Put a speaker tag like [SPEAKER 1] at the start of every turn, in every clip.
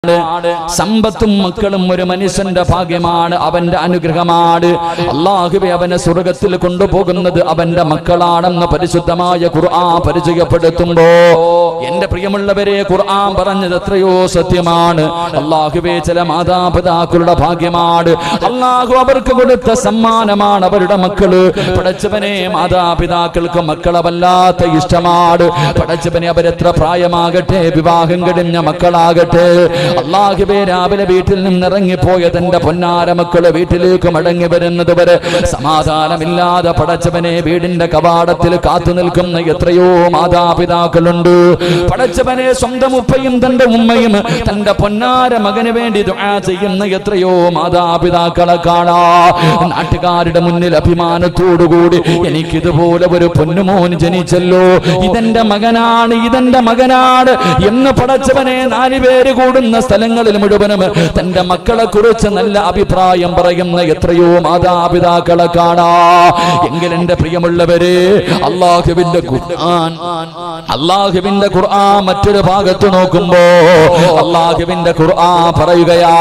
[SPEAKER 1] സമ്പത്തും മക്കളും ഒരു മനുഷ്യന്റെ ഭാഗ്യമാണ് അവന്റെ അനുഗ്രഹമാണ് അള്ളാഹുവെ അവനെ സ്വർഗത്തിൽ കൊണ്ടുപോകുന്നത് അവന്റെ മക്കളാണെന്ന് പരിശുദ്ധമായ ഖുർആൻ പരിചയപ്പെടുത്തുമ്പോ എന്റെ പ്രിയമുള്ളവരെ ഖുർആൻ പറഞ്ഞത് എത്രയോ സത്യമാണ് അള്ളാഹുവെ ചില മാതാപിതാക്കളുടെ ഭാഗ്യമാണ് അള്ളാഹു അവർക്ക് കൊടുത്ത സമ്മാനമാണ് അവരുടെ മക്കള് പടച്ചവനെ മാതാപിതാക്കൾക്ക് മക്കളെ വല്ലാത്ത ഇഷ്ടമാണ് പടച്ചവനെ അവരെത്ര പ്രായമാകട്ടെ വിവാഹം കഴിഞ്ഞ മക്കളാകട്ടെ അള്ളാഹുബേ രാവിലെ വീട്ടിൽ നിന്ന് ഇറങ്ങിപ്പോയ തന്റെ പൊന്നാര മക്കള് വീട്ടിലേക്ക് മടങ്ങി വരുന്നത് വരെ സമാധാനമില്ലാതെ പടച്ചവനെ വീടിന്റെ കവാടത്തിൽ കാത്തു നിൽക്കുന്ന എത്രയോ മാതാപിതാക്കളുണ്ട് പടച്ചവനെ സ്വന്തം ഉപ്പയും തന്റെ ഉമ്മയും തന്റെ പൊന്നാര മകന് വേണ്ടി ദുആ ചെയ്യുന്ന എത്രയോ മാതാപിതാക്കളെ കാണാ നാട്ടുകാരുടെ മുന്നിൽ അഭിമാനത്തോടുകൂടി എനിക്കിതുപോലെ ഒരു പൊന്നുമോൻ ജനിച്ചല്ലോ ഇതെന്റെ മകനാണ് ഇതെന്റെ മകനാണ് എന്ന് പടച്ചവനെ നാല് പേര് കൂടുന്ന സ്ഥലങ്ങളിൽ മുഴുവനും തന്റെ മക്കളെ കുറിച്ച് നല്ല അഭിപ്രായം പറയുന്ന എത്രയോ മാതാപിതാക്കളെ കാണാ എങ്കിൽ എന്റെ പ്രിയമുള്ളവരെ അള്ളാഹുവിന്റെ ഖുർആൻ അള്ളാഹുവിന്റെ ഖുർആൻ മറ്റൊരു ഭാഗത്ത് നോക്കുമ്പോ അള്ളാഹുവിന്റെ ഖുർആൻ പറയുകയാ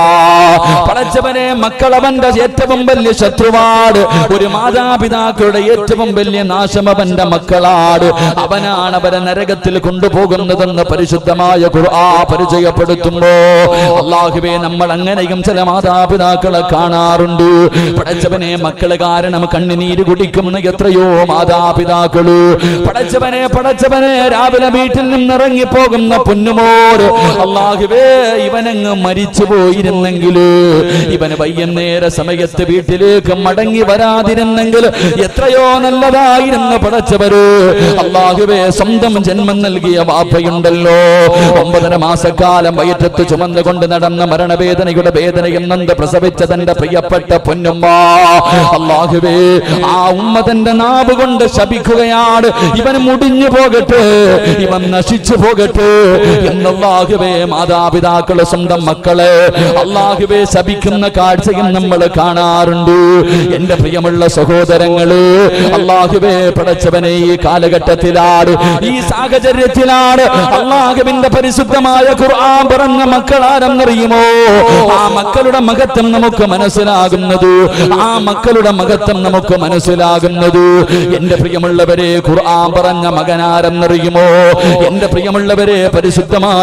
[SPEAKER 1] പടച്ചവനെ മക്കളവന്റെ ഏറ്റവും വലിയ ശത്രുവാട് ഒരു മാതാപിതാക്കളുടെ ഏറ്റവും വലിയ നാശം അവന്റെ മക്കളാട് അവനാണ് അവരെ നരകത്തിൽ കൊണ്ടുപോകുന്നതെന്ന് പരിശുദ്ധമായ ഖുർആ പരിചയപ്പെടുത്തുമ്പോ അള്ളാഹുവേ നമ്മൾ അങ്ങനെയും ചില മാതാപിതാക്കളെ കാണാറുണ്ട് പടച്ചവനെ മക്കള് കാരണം കണ്ണുനീര് കുടിക്കുന്ന എത്രയോ മാതാപിതാക്കള് പടച്ചവനെ പടച്ചവനെ രാവിലെ വീട്ടിൽ നിന്ന് ഇറങ്ങി പോകുന്ന പൊന്നുമോര് അള്ളാഹുവേ ഇവനങ്ങ് മരിച്ചു പോയിരുന്നെങ്കിൽ ഇവന് വൈകുന്നേര സമയത്ത് വീട്ടിലേക്ക് മടങ്ങി വരാതിരുന്നെങ്കിൽ എത്രയോ നല്ലതായിരുന്നു പടച്ചവര് അള്ളാഹുവേ സ്വന്തം ജന്മം നൽകിയ വാപ്പയുണ്ടല്ലോ ഒമ്പതര മാസക്കാലം വയറ്റത്ത് ചുമന്നുകൊണ്ട് നടന്ന മരണവേദനയുടെ വേദനയും നന്ദ് പ്രസവിച്ച തന്റെ പ്രിയപ്പെട്ട പൊന്നുമ്മ അള്ളാഹുവേ ആ ഉമ്മ തന്റെ നാവ് കൊണ്ട് ശപിക്കുകയാണ് ഇവൻ മുടിഞ്ഞു പോകട്ടെ ഇവൻ നശിച്ചു പോകട്ടെ എന്നല്ലാഹുവേ മാതാപിതാക്കളെ സ്വന്തം മക്കളെ അള്ളാഹുവേ ശപിക്കുന്ന കാഴ്ചയും നമ്മൾ കാണാറുണ്ട് എന്റെ പ്രിയമുള്ള സഹോദരങ്ങള് അള്ളാഹുവേ പടച്ചവനെ ഈ കാലഘട്ടത്തിലാണ് ഈ സാഹചര്യത്തിലാണ് അള്ളാഹുവിന്റെ പരിശുദ്ധമായ ഖുർആൻ പറഞ്ഞ മക്കളാരെന്നറിയുമോ ആ മക്കളുടെ മഹത്വം നമുക്ക് മനസ്സിലാകുന്നത് ആ മക്കളുടെ മഹത്വം നമുക്ക് മനസ്സിലാകുന്നത് എന്റെ പ്രിയമുള്ളവരെ ഖുർആൻ പറഞ്ഞ മകനാരെന്നറിയുമോ എന്റെ പ്രിയമുള്ളവരെ പരിശുദ്ധമായ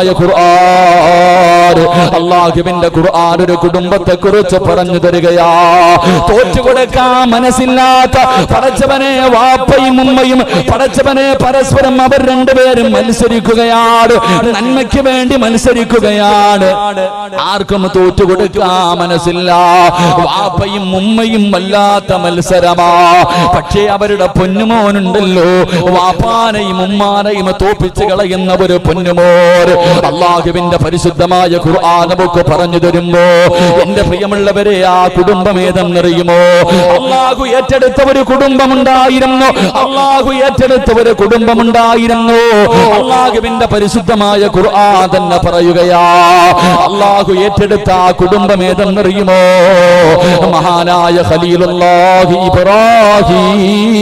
[SPEAKER 1] ഖുർആൻ അള്ളാഹുവിന്റെ ഖുർആൻ ഒരു കുടുംബത്തെ കുറിച്ച് പറഞ്ഞു തരികയാ തോറ്റുകൊടുക്കാൻ മനസ്സില്ലാത്ത പടച്ചവനെ വാപ്പയും ഉമ്മയും പടച്ചവനെ പരസ്പരം അവർ രണ്ടുപേരും മത്സരിക്കുകയാണ് നന്മയ്ക്ക് വേണ്ടി മത്സരിക്കുകയാണ് ആർക്കും തോറ്റുകൊടുക്കാൻ മനസ്സില്ല വാപ്പയും ഉമ്മയും വല്ലാത്ത മത്സരമാ പക്ഷേ അവരുടെ പൊന്നുമോനുണ്ടല്ലോ വാപ്പാനെയും ഉമ്മാനെയും തോപ്പിച്ച് കളയുന്ന ഒരു പൊന്നുമോർ അള്ളാഹുവിന്റെ പരിശുദ്ധമായ ഖുർആൻ നമുക്ക് പറഞ്ഞു തരുമ്പോ എന്റെ പ്രിയമുള്ളവരെ ആ കുടുംബം ഏതെന്നറിയുമോ അള്ളാഹു ഏറ്റെടുത്ത ഒരു കുടുംബമുണ്ടായിരുന്നു അള്ളാഹു ഏറ്റെടുത്ത ഒരു കുടുംബമുണ്ടായിരുന്നു അള്ളാഹുവിന്റെ പരിശുദ്ധമായ ഖുർആൻ തന്നെ പറയുകയാ അള്ളാഹു ഏറ്റെടുത്ത ആ കുടുംബം ഏതെന്നറിയുമോ മഹാനായ ഖലീലുല്ലാഹി ഇബ്രാഹിം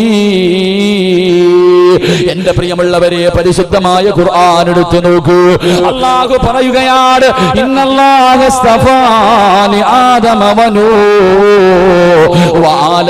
[SPEAKER 1] എന്റെ പ്രിയമുള്ളവരെ പരിശുദ്ധമായ ഖുർആൻ എടുത്തു നോക്കൂ അള്ളാഹു പറയുകയാണ് ഇന്നല്ലാഹ സ്തഫാനി ആദമ വനൂ വആല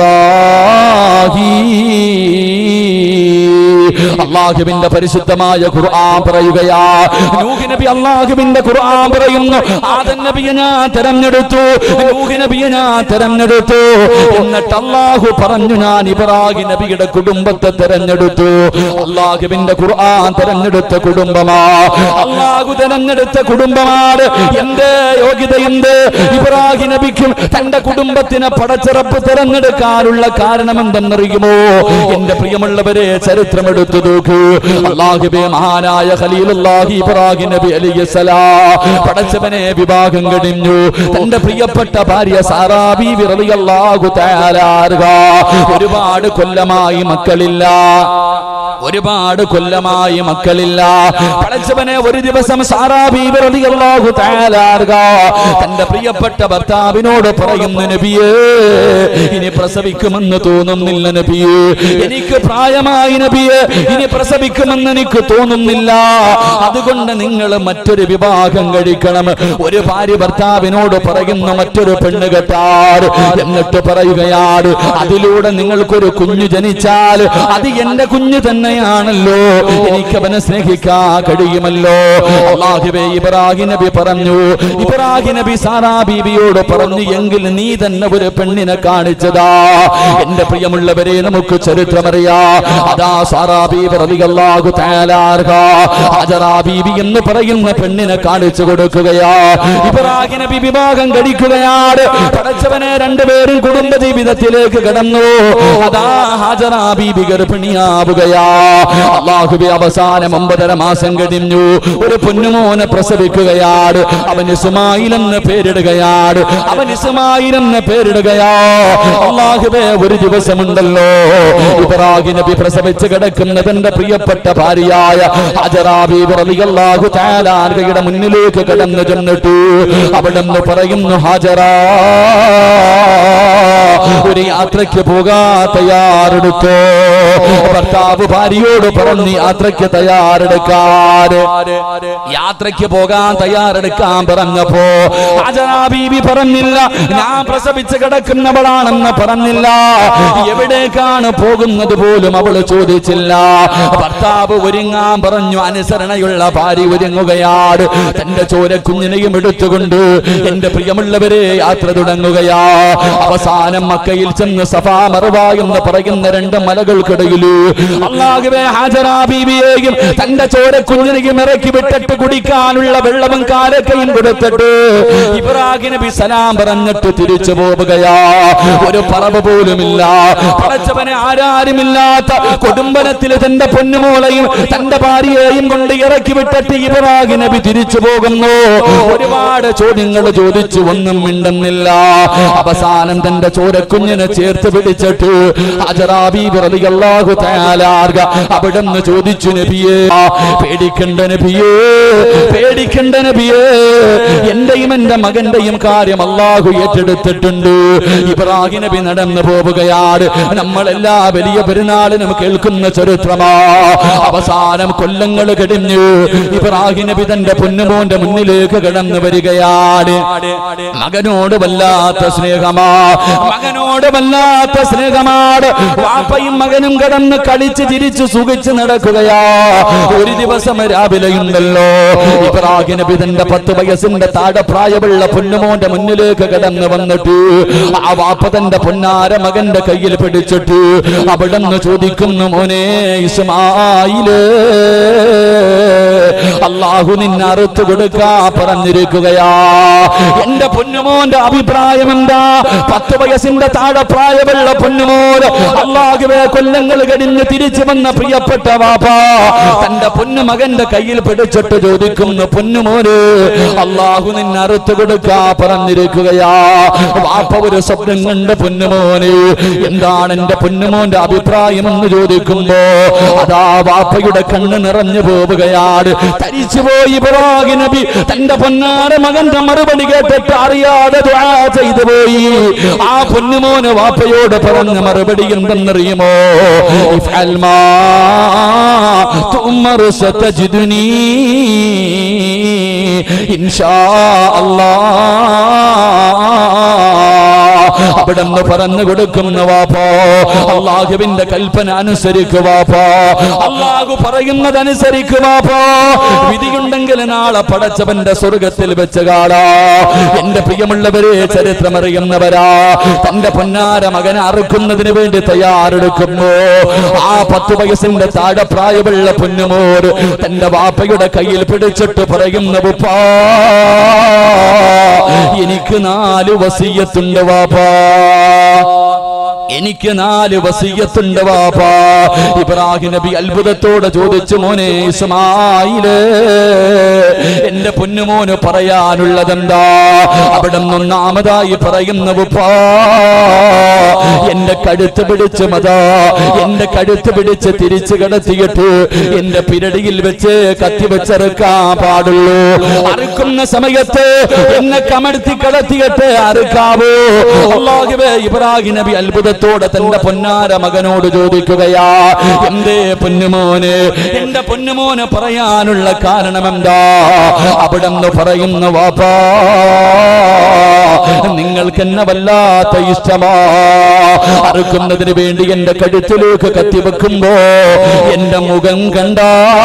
[SPEAKER 1] ഇബ്രാഹിം അള്ളാഹുവിന്റെ പരിശുദ്ധമായ ഖുർആൻ പറയുകയാ നൂഹ് നബി അള്ളാഹുവിന്റെ ഖുർആൻ പറയുന്നു ആദം നബിയെ ഞാൻ തെരഞ്ഞെടുത്തു നൂഹ് നബിയെ ഞാൻ തെരഞ്ഞെടുത്തു എന്നിട്ട് അള്ളാഹു പറഞ്ഞു ഞാൻ ഇബ്രാഹിം നബിയുടെ കുടുംബത്തെ തെരഞ്ഞെടുത്തു അള്ളാഹുവിന്റെ ഖുർആൻ തെരഞ്ഞെടുത്ത കുടുംബമാ അള്ളാഹു തെരഞ്ഞെടുത്ത കുടുംബമാണ് എന്റെ യോഗ്യത എന്ത് ഇബ്രാഹിം നബിക്കും തന്റെ കുടുംബത്തിനെ പടച്ചിറപ്പ് തെരഞ്ഞെടുക്കാനുള്ള കാരണം എന്തെന്നറിയുമോ എന്റെ പ്രിയമുള്ളവരെ ചരിത്രം എടുത്തു നോക്കൂ അള്ളാഹുബെ മഹാനായ ഖലീലുല്ലാഹി ഇബ്രാഹിം നബി അലൈഹിസ്സലാം പടച്ചവനെ വിവാഹം കഴിഞ്ഞു തന്റെ പ്രിയപ്പെട്ട ഭാര്യ സാറാ ബീവി റളിയല്ലാഹു തആല അൻഹ ഒരുപാട് കൊല്ലമായി മക്കളില്ല ഒരുപാട് കൊല്ലമായി മക്കളില്ല പടച്ചവനെ ഒരു ദിവസം സാറാ ബീബി റളിയല്ലാഹു തആല അൻഹ തന്റെ പ്രിയപ്പെട്ട ഭർത്താവിനോട് പറയുന്നു നബിയേ ഇനി പ്രസവിക്കുമെന്ന് തോന്നുന്നില്ല നബിയേ എനിക്ക് പ്രായമായി നബിയേ ഇനി പ്രസവിക്കുമെന്ന് എനിക്ക് തോന്നുന്നില്ല അതുകൊണ്ട് നിങ്ങൾ മറ്റൊരു വിവാഹം കഴിക്കണം ഒരു ഭാര്യ ഭർത്താവിനോട് പറയുന്ന മറ്റൊരു പെണ്ണ് കെട്ടാട് എന്നിട്ട് പറയുകയാണ് അതിലൂടെ നിങ്ങൾക്കൊരു കുഞ്ഞു ജനിച്ചാൽ അത് എന്റെ കുഞ്ഞു തന്നെയാണല്ലോ എനിക്ക് അവനെ സ്നേഹിക്കാൻ കഴിയുമല്ലോ അള്ളാഹുവേ ഇബ്രാഹിം നബി പറഞ്ഞു ഇബ്രാഹിം നബി സാറാ ബീബിയോട് പറഞ്ഞു എങ്കിൽ നീ തന്നെ ഒരു പെണ്ണിനെ കാണിച്ചതാ എന്റെ പ്രിയമുള്ളവരെ നമുക്ക് ചരിത്രമറിയാ അതാ സാറാ ബീബി റളിയല്ലാഹു തആല അൻഹ ഹാജറ ബീബി എന്ന് പറയുന്ന പെണ്ണിനെ കാണിച്ചു കൊടുക്കുകയാ ഇബ്രാഹിം നബി വിവാഹം കഴിക്കുകയാണ് പടച്ചവനെ രണ്ടുപേരും കുടുംബ ജീവിതത്തിലേക്ക് കടന്നു അതാ ഹാജറ ബീബി ഗർഭിണിയാവുകയാ അള്ളാഹുബി അവസാനം ഒമ്പതര മാസം കഴിഞ്ഞു ഒരു പൊന്നുമോനെ പ്രസവിക്കുകയാണ് അവൻ ഇസ്മായിൽ എന്ന് പേരിടുകയാണ് അവൻ ഇസ്മായിൽ എന്ന് പേരിടുകയാ അള്ളാഹുബെ ഒരു ദിവസമുണ്ടല്ലോ ഇബ്രാഹിം നബി പ്രസവിച്ച് കിടക്കുന്ന തന്റെ പ്രിയപ്പെട്ട ഭാര്യയായ ഹാജറാ ബീബി റളിയല്ലാഹു തആല അൻഹയുടെ മുന്നിലേക്ക് കടന്നു ചെന്നിട്ട് അവിടെ നിന്ന് പറയുന്നു ഹാജറാ ഒരു യാത്രയ്ക്ക് പോകാൻ തയ്യാറെടുത്തോ ഭർത്താവ് ഭാര്യയോട് പറഞ്ഞ് യാത്രയ്ക്ക് തയ്യാറെടുക്കാൻ യാത്രയ്ക്ക് പോകാൻ തയ്യാറെടുക്കാൻ പറഞ്ഞപ്പോ ഹാജറാ ബീബി പറഞ്ഞില്ല ഞാൻ പ്രസവിച്ച് കിടക്കുന്നവളാണെന്ന് പറഞ്ഞില്ല എവിടേക്കാണ് പോകുന്നത് പോലും അവള് ചോദിച്ചില്ല ഭർത്താവ് ഒരുങ്ങാൻ പറഞ്ഞു അനുസരണയുള്ള ഭാര്യ ഒരുങ്ങുകയാണ് തന്റെ ചോര കുഞ്ഞിനെയും എടുത്തുകൊണ്ട് എന്റെ പ്രിയമുള്ളവരെ യാത്ര തുടങ്ങുകയാ അവസാനം മക്കയിൽ ചെന്ന് സഫാ മറുവ എന്ന് പറയുന്ന രണ്ട് മലകൾക്കിടയിൽ അള്ളാഹുവേ ഹാജറാ ബീവിയെയും തന്റെ ചോര കുഞ്ഞിനെയും ഇറക്കി വിട്ടിട്ട് കുടിക്കാനുള്ള വെള്ളവും കാരക്കയും കൊടുത്തിട്ട് ഇബ്രാഹിം നബി സലാം പറഞ്ഞിട്ട് തിരിച്ചു പോവുകയാ ഒരു പറവ് പോലുമില്ല പടച്ചവനെ ആരാരുമില്ലാത്ത കൊടുമ്പനത്തിൽ തന്റെ പൊന്നുമോളയും തന്റെ ഭാര്യയെയും കൊണ്ട് ഇറക്കി വിട്ടിട്ട് ഇബ്രാഹിം നബി തിരിച്ചു പോകുന്നു ഒരുപാട് ചോദ്യങ്ങൾ ചോദിച്ചു ഒന്നും മിണ്ടുന്നില്ല അവസാനം തന്റെ ചോരക്കുഞ്ഞിനെ ചേർത്ത് പിടിച്ചിട്ട് ഹജറാബീബ് റളിയല്ലാഹു തആല അൻഹ അവിടുന്ന് ചോദിച്ചു നബിയേ പേടിക്കണ്ട നബിയേ പേടിക്കണ്ട നബിയേ എന്റെയും എന്റെ മകന്റെയും കാര്യം അള്ളാഹു ഏറ്റെടുത്തിട്ടുണ്ട് ഇബ്രാഹിം നബി നടന്നു പോവുകയാണ് നമ്മളെല്ലാ വലിയ പെരുന്നാളിനും കേൾക്കുന്ന ചരിത്രമാ അവസാനം കൊല്ലങ്ങൾ കഴിഞ്ഞു ഇബ്രാഹിം നബി തന്റെ പൊന്നുമോന്റെ മുന്നിലേക്ക് കടന്നു വരികയാണ് മകനോട് വല്ലാത്ത സ്നേഹമാ മകനോട് വല്ലാത്ത സ്നേഹമാണ് വാപ്പയും മകനും കടന്ന് കളിച്ച് ചിരിച്ച് സുഖിച്ച് നടക്കുകയാ ഒരു ദിവസം രാവിലെയുണ്ടല്ലോ ഇബ്രാഹിം നബി തന്റെ പത്ത് വയസ്സിന്റെ താഴെ പ്രായമുള്ള പൊന്നുമോന്റെ മുന്നിലേക്ക് കടന്നു വന്നിട്ട് ആ വാപ്പ തന്റെ പൊന്നാര മകന്റെ കയ്യിൽ പിടിച്ചിട്ട് അവിടെന്ന് ചോദിക്കുന്നു മോനെ ഇസ്മായിലേ അള്ളാഹു നിന്നെ അറുത്തു കൊടുക്കാ പറഞ്ഞിരിക്കുകയാ എന്റെ പൊന്നുമോന്റെ അഭിപ്രായം എന്താ പത്ത് വയസ്സിന്റെ താഴെ പ്രായമുള്ള പൊന്നുമോന് അള്ളാഹുവെ കൊല്ലങ്ങൾ കഴിഞ്ഞ് തിരിച്ചു വന്ന പ്രിയപ്പെട്ട വാപ്പ തന്റെ പൊന്നുമകന്റെ കയ്യിൽ പിടിച്ചിട്ട് ചോദിക്കുന്നു പൊന്നുമോന് അള്ളാഹു നിന്നെ അറുത്തു കൊടുക്കാ പറഞ്ഞിരിക്കുകയാ വാപ്പ ഒരു സ്വപ്നം കണ്ട് പൊന്നുമോന് എന്താണ് എന്റെ പൊന്നുമോന്റെ അഭിപ്രായം എന്ന് ചോദിക്കുമ്പോ അതാ വാപ്പയുടെ കണ്ണ് നിറഞ്ഞു പോവുകയാണ് തരിച്ചുപോയി ഇബ്രാഹിം നബി തന്റെ പൊന്നാര മകന്റെ മറുപടി കേട്ടിട്ട് അറിയാതെ ദുആ ചെയ്തു പോയി ആ പൊന്നുമോന് വാപ്പയോട് പറഞ്ഞ മറുപടി എന്തെന്നറിയുമോ ഇഫ്അൽ മാ തുമർ സതജിദുനി ഇൻഷാ അല്ലാഹ് അവിടെന്ന് പറഞ്ഞു കൊടുക്കുന്ന വാപ്പോ അള്ളാഹുവിന്റെ കൽപ്പന അനുസരിക്കുവാപ്പോ അള്ളാഹു പറയുന്നതനുസരിക്കുവാപ്പോ വിധിയുണ്ടെങ്കിൽ നാളെ പടച്ചവന്റെ സ്വർഗത്തിൽ വെച്ച് കാണാ എന്റെ പ്രിയമുള്ളവരെ ചരിത്രമറിയുന്നവരാ തന്റെ പൊന്നാര മകനെ അറുക്കുന്നതിന് വേണ്ടി തയ്യാറെടുക്കുന്നു ആ പത്ത് വയസ്സിന്റെ താഴെ പ്രായമുള്ള പൊന്നുമോർ തന്റെ വാപ്പയുടെ കയ്യിൽ പിടിച്ചിട്ട് പറയുന്ന ഉപ്പാ എനിക്ക് നാല് വസീയത്തുണ്ട് വാപ്പാ എനിക്ക് നാല് വസീയത്തുണ്ട് വാപ്പാ ഇബ്രാഹിം നബി അത്ഭുതത്തോടെ ചോദിച്ചു മോനെ ഇസ്മായില് എന്റെ പൊന്നുമോന് പറയാനുള്ളതെന്താ അവിടെ ഒന്നാമതായി പറയുന്ന ഉപ്പാ എന്റെ കഴുത്ത് പിടിച്ച് മതാ എന്റെ കഴുത്ത് പിടിച്ച് തിരിച്ചു കടത്തിയിട്ട് എന്റെ പിരടിയിൽ വെച്ച് കത്തി വെച്ചറുക്കാൻ പാടുള്ളൂ അറുക്കുന്ന സമയത്ത് എന്നെ കമഴ്ത്തി കടത്തിയിട്ട് അറുക്കാവൂ അള്ളാഹുവേ ഇബ്രാഹിം നബി അത്ഭുതത്തോടെ തന്റെ പൊന്നാര മകനോട് ചോദിക്കുകയാ എന്തേ പൊന്നുമോന് എന്റെ പൊന്നുമോന് പറയാനുള്ള കാരണം എന്താ അവിടെ നിന്ന് പറയുന്നു വാപ്പാ നിങ്ങൾക്ക് എന്നെ വല്ലാത്ത ഇഷ്ടമാ അറുക്കുന്നതിന് വേണ്ടി എന്റെ കഴുത്തിലേക്ക് കത്തിവെക്കുമ്പോ എന്റെ മുഖം കണ്ട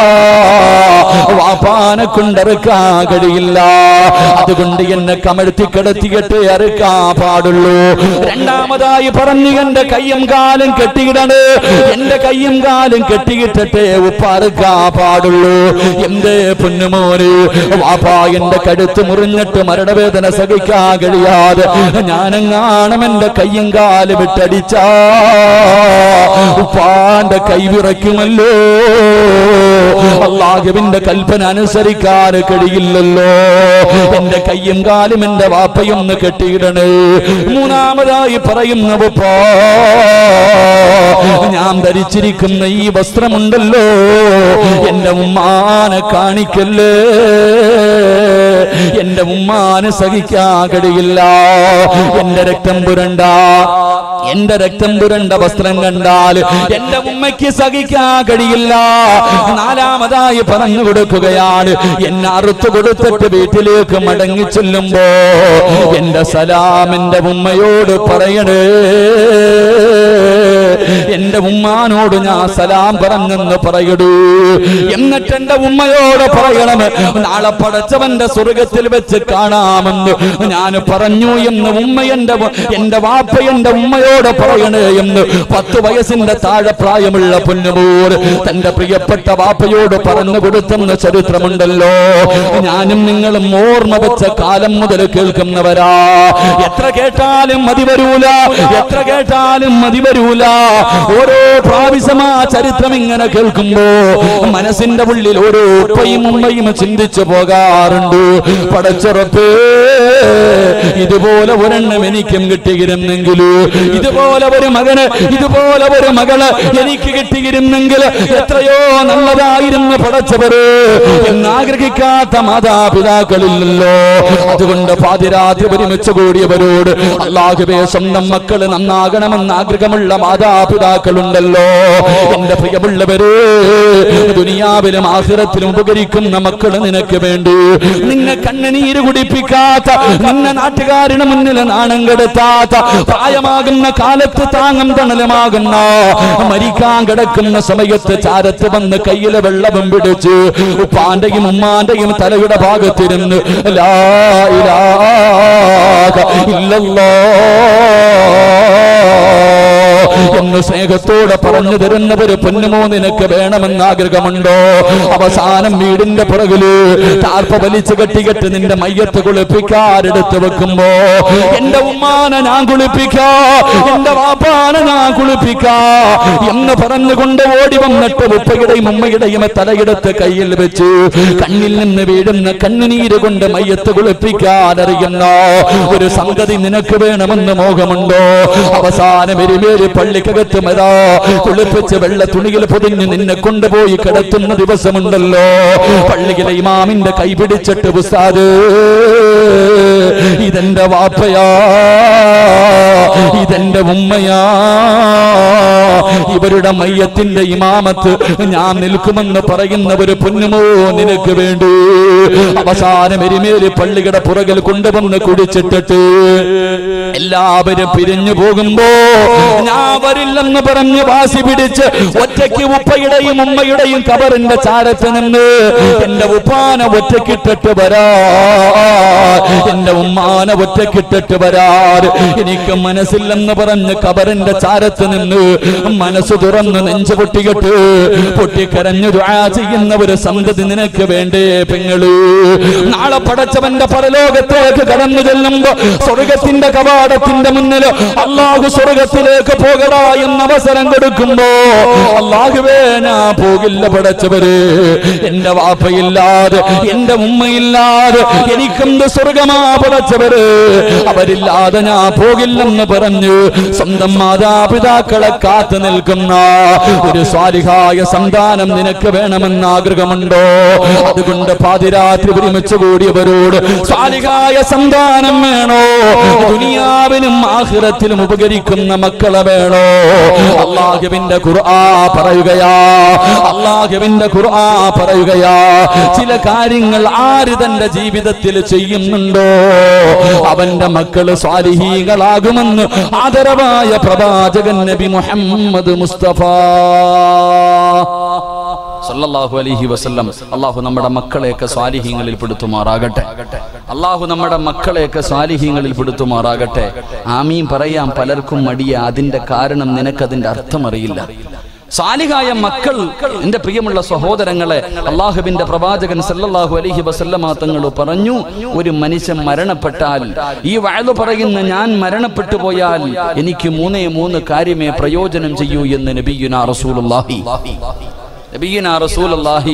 [SPEAKER 1] വാപ്പാനെ കൊണ്ടറുക്കാൻ കഴിയില്ല അതുകൊണ്ട് എന്നെ കമഴ്ത്തി കിടത്തിയിട്ട് അറുക്കാൻ പാടുള്ളൂ രണ്ടാമതായി പറഞ്ഞു എന്റെ കയ്യും കാലും കെട്ടിയിടണ് എന്റെ കയ്യും കാലും കെട്ടിയിട്ടിട്ട് ഉപ്പറുക്കാൻ പാടുള്ളൂ എന്തേ പൊന്നുമോന് വാപ്പാ എന്റെ കഴുത്ത് മുറിഞ്ഞിട്ട് മരണവേദന സഹിക്കാൻ കഴിയാതെ ഞാനെങ്ങാണം എന്റെ കയ്യും കാല് വിട്ടടിച്ചാ ഉപ്പാന്റെ കൈ വിറയ്ക്കുമല്ലോ അള്ളാഹുവിന്റെ കൽപ്പന അനുസരിക്കാൻ കഴിയില്ലല്ലോ എന്റെ കയ്യും കാലും എന്റെ വാപ്പയൊന്ന് കെട്ടിയിടണേ മൂന്നാമതായി പറയുന്ന ഉപ്പാ ഞാൻ ധരിച്ചിരിക്കുന്ന ഈ വസ്ത്രമുണ്ടല്ലോ എന്റെ ഉമ്മാനെ കാണിക്കല്ലേ എന്റെ ഉമ്മാന് സഹിക്കാൻ കഴിയില്ല എന്റെ രക്തം പുരണ്ട എന്റെ രക്തം പുരണ്ട വസ്ത്രം കണ്ടാൽ എന്റെ ഉമ്മയ്ക്ക് സഹിക്കാൻ കഴിയില്ല നാലാമതായി പറഞ്ഞു കൊടുക്കുകയാണ് എന്നെ അറുത്തു കൊടുത്തിട്ട് വീട്ടിലേക്ക് മടങ്ങി ചെല്ലുമ്പോ എന്റെ സലാം എന്റെ ഉമ്മയോട് പറയണേ എന്റെ ഉമ്മാനോട് ഞാൻ സലാം പറഞ്ഞെന്ന് പറയടൂ എന്നിട്ട് എന്റെ ഉമ്മയോട് പറയണം നാളെ പടച്ചവന്റെ സ്വർഗത്തിൽ വെച്ച് കാണാമെന്ന് ഞാൻ പറഞ്ഞു എന്ന് ഉമ്മ എന്റെ എന്റെ വാപ്പ എന്റെ ഉമ്മയോട് പറയണേ എന്ന് പത്ത് വയസ്സിന്റെ താഴെ പ്രായമുള്ള പൊന്നുമൂർ തന്റെ പ്രിയപ്പെട്ട വാപ്പയോട് പറഞ്ഞു കൊടുത്തെന്ന ചരിത്രമുണ്ടല്ലോ ഞാനും നിങ്ങളും ഓർമ്മ വെച്ച കാലം മുതൽ കേൾക്കുന്നവരാ എത്ര കേട്ടാലും മതി വരൂല എത്ര കേട്ടാലും മതി വരൂല ഓരോ പ്രാവശ്യം ആ ചരിത്രം ഇങ്ങനെ കേൾക്കുമ്പോ മനസ്സിന്റെ ഉള്ളിൽ ഓരോ ഉപ്പയും ഉമ്മയും ചിന്തിച്ചു പോകാറുണ്ട് പടച്ചുറപ്പ് ഇതുപോലെ ഒരെണ്ണം എനിക്കും കിട്ടിയിരുന്നെങ്കിൽ ഇതുപോലെ ഒരു മകന് ഇതുപോലെ ഒരു മകള് എനിക്ക് കിട്ടിയിരുന്നെങ്കിൽ എത്രയോ നല്ലതായിരുന്നു പടച്ചവര് എന്നാഗ്രഹിക്കാത്ത മാതാപിതാക്കളില്ലല്ലോ അതുകൊണ്ട് പാതിരാത്രി ഒരുമിച്ച് കൂടിയവരോട് അള്ളാഹുബേ സ്വന്തം മക്കള് നന്നാകണമെന്ന് ആഗ്രഹമുള്ള മാതാപിതാക്കളുണ്ടല്ലോ എന്റെ പ്രിയമുള്ളവര് ദുനിയാവിലും ആഹിറത്തിലും ഉപകരിക്കുന്ന മക്കള് നിനക്ക് വേണ്ടി നിന്നെ കണ്ണുനീര് കുടിപ്പിക്കാത്ത നിന്നെ നാട്ടുകാരുടെ മുന്നിൽ നാണം കെടുത്താത്ത പ്രായമാകുന്ന കാലത്ത് താങ്ങം തണലുമാകുന്ന മരിക്കാൻ കിടക്കുന്ന സമയത്ത് ചാരത്ത് വന്ന് കയ്യിലെ വെള്ളവും പിടിച്ച് ഉപ്പാന്റെയും ഉമ്മാന്റെയും തലയുടെ ഭാഗത്തിരുന്ന് ലാ ഇലാഹ ഇല്ലല്ലാഹ് എന്ന് സ്നേഹത്തോടെ പറഞ്ഞു തരുന്നവര് പൊന്നുമോ നിനക്ക് വേണമെന്ന് ആഗ്രഹമുണ്ടോ അവസാനം വീടിന്റെ പുറകില് താർപ്പ വലിച്ചു കെട്ടികെട്ട് നിന്റെ മയ്യത്ത് കുളിപ്പിക്കാരെടുത്ത് വെക്കുമ്പോ എന്റെ ഉമ്മാനെ ഞാൻ കുളിപ്പിക്കാ എന്റെ വാപ്പാനെ ഞാൻ കുളിപ്പിക്കാ എന്ന് പറഞ്ഞുകൊണ്ട് ഓടി വന്നിട്ട് ഉപ്പയുടെയും ഉമ്മയുടെയും തലയെടുത്ത് കയ്യിൽ വെച്ച് കണ്ണിൽ നിന്ന് വീഴുന്ന കണ്ണുനീര് കൊണ്ട് മയ്യത്ത് കുളിപ്പിക്കാനറിയുന്ന ഒരു സംഗതി നിനക്ക് വേണമെന്ന് മോഹമുണ്ടോ അവസാനം എരുമേലി പള്ളിക്കകത്ത് മരാ കുളിപ്പിച്ച് വെള്ള തുണിയിൽ പൊതിഞ്ഞ് നിന്നെ കൊണ്ടുപോയി കിടത്തുന്ന ദിവസമുണ്ടല്ലോ പള്ളിയിലെ ഇമാമിന്റെ കൈ പിടിച്ചിട്ട് ഉസ്താദ് ഇതെന്റെ വാപ്പയാ ഇതെന്റെ ഉമ്മയാ ഇവരുടെ മയ്യത്തിന്റെ ഇമാമത്ത് ഞാൻ നിൽക്കുമെന്ന് പറയുന്ന ഒരു പൊന്നുമോ നിനക്ക് വേണ്ടി അവസാനം എരുമേലി പള്ളിയുടെ പുറകിൽ കൊണ്ടുവന്ന് കുടിച്ചിട്ടിട്ട് എല്ലാവരും പിരിഞ്ഞു പോകുമ്പോ ഞാൻ വരില്ലെന്ന് പറഞ്ഞ് വാശി പിടിച്ച് ഒറ്റയ്ക്ക് ഉപ്പയുടെയും ഉമ്മയുടെയും കബറിന്റെ ചാരത്ത് നിന്ന് എന്റെ ഉപ്പാന ഒറ്റക്കിട്ടിട്ട് വരാ എന്റെ ഉമ്മാന ഒറ്റക്കിട്ടിട്ട് വരാ എനിക്ക് മനസ്സില്ലെന്ന് പറഞ്ഞ് കബറിന്റെ ചാരത്ത് നിന്ന് മനസ്സ് തുറന്ന് നെഞ്ചു പൊട്ടികെട്ട് പൊട്ടിക്കരഞ്ഞു ദുആ ചെയ്യുന്ന ഒരു സന്തതി നിനക്ക് വേണ്ടേ പെങ്ങള് നാളെ പടച്ചവന്റെ പരലോകത്തേക്ക് കടന്നു ചെല്ലുമ്പോ സ്വർഗത്തിന്റെ കവാടത്തിന്റെ മുന്നിൽ അള്ളാഹു സ്വർഗത്തിലേക്ക് പോകടാ എന്ന അവസരം കൊടുക്കുമ്പോ അള്ളാഹുവേ ഞാൻ പോകില്ല പടച്ചവര് എന്റെ വാപ്പയില്ലാതെ എന്റെ ഉമ്മയില്ലാതെ എനിക്കെന്ത് സ്വർഗമാ പടച്ചവര് അവരില്ലാതെ ഞാൻ പോകില്ലെന്ന് പറഞ്ഞു സ്വന്തം മാതാപിതാക്കളെ കാത്തു നിൽക്കുന്ന ഒരു സ്വാലിഹായ സന്താനം നിനക്ക് വേണമെന്ന് ആഗ്രഹമുണ്ടോ അതുകൊണ്ട് പാതിരാത്രി ഒരുമിച്ച് കൂടിയവരോട് സ്വാലിഹായ സന്താനം വേണോ ദുനിയാവിനും ആഹ്റത്തിലും ഉപകരിക്കുന്ന മക്കളെ വേണോ അള്ളാഹുവിന്റെ ഖുർആ പറയുകയാ അള്ളാഹുവിന്റെ ഖുർആ പറയുകയാ ചില കാര്യങ്ങൾ ആര് തന്റെ ജീവിതത്തിൽ ചെയ്യുന്നുണ്ടോ അവന്റെ മക്കള് സ്വാലിഹീകളാകുമെന്ന് ആദരവായ പ്രവാചകൻ നബി മുഹമ്മദ് മുസ്തഫ സല്ലല്ലാഹു അലൈഹി വസല്ലം അള്ളാഹു നമ്മുടെ മക്കളെയൊക്കെ സ്വാലിഹീങ്ങളിൽ പെടുത്തുമാറാകട്ടെ അള്ളാഹു നമ്മുടെ മക്കളെയൊക്കെ സ്വാലിഹീങ്ങളിൽ പെടുത്തുമാറാകട്ടെ ആമീൻ പറയാൻ പലർക്കും മടിയ അതിന്റെ കാരണം നിനക്കതിന്റെ അർത്ഥം അറിയില്ല സാലിഹായ മക്കൾ എന്റെ പ്രിയമുള്ള സഹോദരങ്ങളെ അള്ളാഹുവിന്റെ പ്രവാചകൻ സല്ലല്ലാഹു അലൈഹി വസല്ലമ തങ്ങൾ പറഞ്ഞു ഒരു മനുഷ്യൻ മരണപ്പെട്ടാൽ ഈ വയലു പറയുന്ന ഞാൻ മരണപ്പെട്ടു പോയാൽ എനിക്ക് മൂന്നേ മൂന്ന് കാര്യമേ പ്രയോജനം ചെയ്യൂ എന്ന് നബിയുന റസൂലുള്ളാഹി നബിയുന റസൂലുള്ളാഹി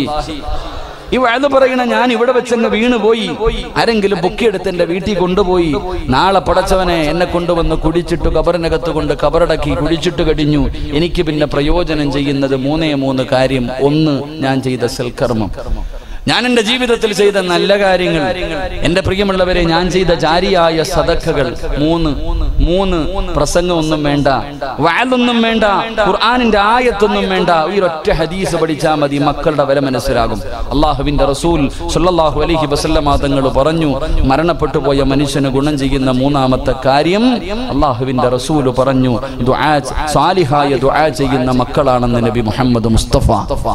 [SPEAKER 1] ഈ വയത് പറയണ ഞാൻ ഇവിടെ വെച്ചങ്ങ് വീണുപോയി ആരെങ്കിലും പൊക്കിയെടുത്ത് എന്റെ വീട്ടിൽ കൊണ്ടുപോയി നാളെ പടച്ചവനെ എന്നെ കൊണ്ടുവന്ന് കുടിച്ചിട്ട് കബറിനകത്ത് കൊണ്ട് കബറടക്കി കുടിച്ചിട്ട് കഴിഞ്ഞു എനിക്ക് പിന്നെ പ്രയോജനം ചെയ്യുന്നത് മൂന്നേ മൂന്ന് കാര്യം ഒന്ന് ഞാൻ ചെയ്ത സൽക്കർമ്മം ഞാൻ എന്റെ ജീവിതത്തിൽ ചെയ്ത നല്ല കാര്യങ്ങൾ എന്റെ പ്രിയമുള്ളവരെ ഞാൻ ചെയ്ത ജാരിയായ സദക്കകൾ മൂന്ന് മൂന്ന് പ്രസംഗമൊന്നും വേണ്ട വാലൊന്നും വേണ്ട ഖുർആാനിന്റെ ആയത്തൊന്നും വേണ്ട ഈ ഒറ്റ ഹദീസ് പഠിച്ചാൽ മതി മക്കളുടെ വില മനസ്സിലാകും അള്ളാഹുവിന്റെ റസൂൽ സുല്ലല്ലാഹു അലൈഹി വസല്ലമ തങ്ങൾ പറഞ്ഞു മരണപ്പെട്ടു പോയ മനുഷ്യന് ഗുണം ചെയ്യുന്ന മൂന്നാമത്തെ കാര്യം അള്ളാഹുവിന്റെ റസൂൽ പറഞ്ഞു ദുആ സാലിഹായ ദുആ ചെയ്യുന്ന മക്കളാണെന്ന് നബി മുഹമ്മദ് മുസ്തഫ